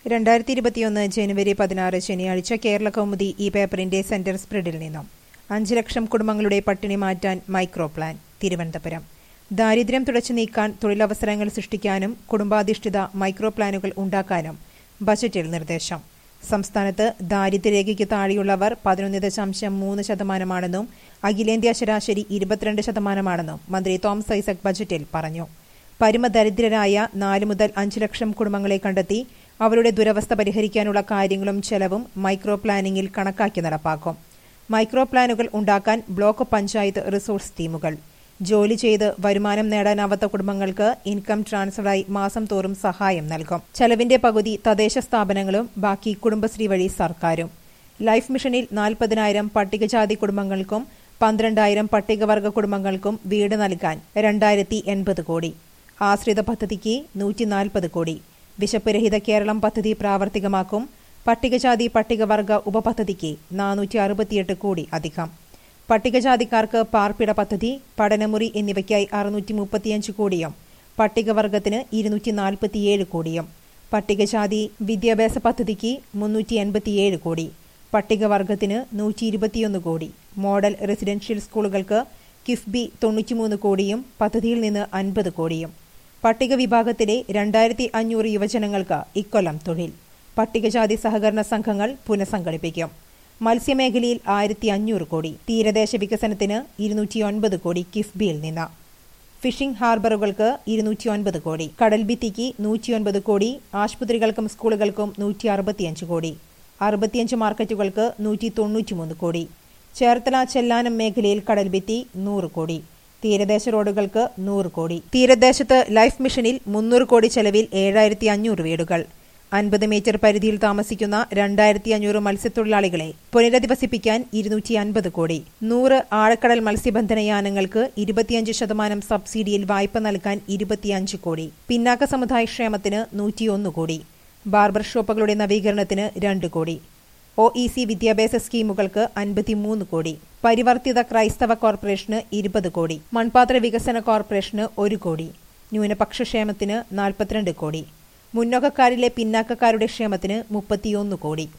രണ്ടായിരത്തി ഇരുപത്തിയൊന്ന് ജനുവരി പതിനാറ് ശനിയാഴ്ച കേരള കൗമുദി ഈ പേപ്പറിന്റെ സെന്റർ സ്പ്രെഡിൽ നിന്നും അഞ്ച് ലക്ഷം കുടുംബങ്ങളുടെ പട്ടിണി മാറ്റാൻ മൈക്രോ പ്ലാൻ തിരുവനന്തപുരം ദാരിദ്ര്യം തുടച്ചു നീക്കാൻ തൊഴിലവസരങ്ങൾ സൃഷ്ടിക്കാനും കുടുംബാധിഷ്ഠിത മൈക്രോ പ്ലാനുകൾ ഉണ്ടാക്കാനും ബജറ്റിൽ നിർദ്ദേശം സംസ്ഥാനത്ത് ദാരിദ്ര്യരേഖയ്ക്ക് താഴെയുള്ളവർ പതിനൊന്ന് ദശാംശം മൂന്ന് ശതമാനമാണെന്നും അഖിലേന്ത്യാ ശരാശരി ഇരുപത്തിരണ്ട് ശതമാനമാണെന്നും മന്ത്രി തോമസ് ഐസക് ബജറ്റിൽ പറഞ്ഞു പരമദരിദ്രരായ നാല് മുതൽ അഞ്ച് ലക്ഷം കുടുംബങ്ങളെ കണ്ടെത്തി അവരുടെ ദുരവസ്ഥ പരിഹരിക്കാനുള്ള കാര്യങ്ങളും ചെലവും മൈക്രോ പ്ലാനിംഗിൽ കണക്കാക്കി നടപ്പാക്കും മൈക്രോ പ്ലാനുകൾ ഉണ്ടാക്കാൻ ബ്ലോക്ക് പഞ്ചായത്ത് റിസോഴ്സ് ടീമുകൾ ജോലി ചെയ്ത് വരുമാനം നേടാനാവാത്ത കുടുംബങ്ങൾക്ക് ഇൻകം ട്രാൻസ്ഫറായി മാസം തോറും സഹായം നൽകും ചെലവിന്റെ പകുതി തദ്ദേശ സ്ഥാപനങ്ങളും ബാക്കി കുടുംബശ്രീ വഴി സർക്കാരും ലൈഫ് മിഷനിൽ നാൽപ്പതിനായിരം പട്ടികജാതി കുടുംബങ്ങൾക്കും പന്ത്രണ്ടായിരം പട്ടികവർഗ കുടുംബങ്ങൾക്കും വീട് നൽകാൻ രണ്ടായിരത്തി എൺപത് കോടി ആശ്രിത പദ്ധതിക്ക് നൂറ്റി നാൽപ്പത് കോടി വിശപ്പ് രഹിത കേരളം പദ്ധതി പ്രാവർത്തികമാക്കും പട്ടികജാതി പട്ടികവർഗ ഉപപദ്ധതിക്ക് നാനൂറ്റി അറുപത്തിയെട്ട് കോടി അധികം പട്ടികജാതിക്കാർക്ക് പാർപ്പിട പദ്ധതി പഠനമുറി എന്നിവയ്ക്കായി അറുന്നൂറ്റി മുപ്പത്തിയഞ്ച് കോടിയും പട്ടികവർഗത്തിന് ഇരുന്നൂറ്റി നാൽപ്പത്തിയേഴ് കോടിയും പട്ടികജാതി വിദ്യാഭ്യാസ പദ്ധതിക്ക് മുന്നൂറ്റി എൺപത്തിയേഴ് കോടി പട്ടികവർഗത്തിന് നൂറ്റി ഇരുപത്തിയൊന്ന് കോടി മോഡൽ റെസിഡൻഷ്യൽ സ്കൂളുകൾക്ക് കിഫ്ബി തൊണ്ണൂറ്റിമൂന്ന് കോടിയും പദ്ധതിയിൽ നിന്ന് അൻപത് കോടിയും പട്ടിക വിഭാഗത്തിലെ രണ്ടായിരത്തി അഞ്ഞൂറ് യുവജനങ്ങൾക്ക് ഇക്കൊല്ലം തൊഴിൽ പട്ടികജാതി സഹകരണ സംഘങ്ങൾ പുനഃസംഘടിപ്പിക്കും മത്സ്യമേഖലയിൽ ആയിരത്തി അഞ്ഞൂറ് കോടി തീരദേശ വികസനത്തിന് ഇരുന്നൂറ്റിയൊൻപത് കോടി കിഫ്ബിയിൽ നിന്ന് ഫിഷിംഗ് ഹാർബറുകൾക്ക് ഇരുന്നൂറ്റിയൊൻപത് കോടി കടൽഭിത്തിക്ക് നൂറ്റിയൊൻപത് കോടി ആശുപത്രികൾക്കും സ്കൂളുകൾക്കും നൂറ്റി അറുപത്തിയഞ്ച് കോടി അറുപത്തിയഞ്ച് മാർക്കറ്റുകൾക്ക് നൂറ്റി തൊണ്ണൂറ്റിമൂന്ന് കോടി ചേർത്തല ചെല്ലാനം മേഖലയിൽ കടൽഭിത്തി നൂറ് കോടി തീരദേശ റോഡുകൾക്ക് നൂറ് കോടി തീരദേശത്ത് ലൈഫ് മിഷനിൽ മുന്നൂറ് കോടി ചെലവിൽ ഏഴായിരത്തി അഞ്ഞൂറ് വീടുകൾ അൻപത് മീറ്റർ പരിധിയിൽ താമസിക്കുന്ന രണ്ടായിരത്തി അഞ്ഞൂറ് മത്സ്യത്തൊഴിലാളികളെ പുനരധിവസിപ്പിക്കാൻ ഇരുന്നൂറ്റി അൻപത് കോടി നൂറ് ആഴക്കടൽ മത്സ്യബന്ധന യാനങ്ങൾക്ക് ഇരുപത്തിയഞ്ച് ശതമാനം സബ്സിഡിയിൽ വായ്പ നൽകാൻ ഇരുപത്തിയഞ്ച് കോടി പിന്നാക്ക സമുദായ ക്ഷേമത്തിന് നൂറ്റിയൊന്ന് കോടി ബാർബർ ഷോപ്പുകളുടെ നവീകരണത്തിന് രണ്ട് കോടി ഒ ഇ സി വിദ്യാഭ്യാസ സ്കീമുകൾക്ക് അൻപത്തിമൂന്ന് കോടി പരിവർത്തിത ക്രൈസ്തവ കോർപ്പറേഷന് ഇരുപത് കോടി മൺപാത്ര വികസന കോർപ്പറേഷന് ഒരു കോടി ന്യൂനപക്ഷ ക്ഷേമത്തിന് നാൽപ്പത്തിരണ്ട് കോടി മുന്നോക്കക്കാരിലെ പിന്നാക്കക്കാരുടെ ക്ഷേമത്തിന് മുപ്പത്തിയൊന്ന് കോടി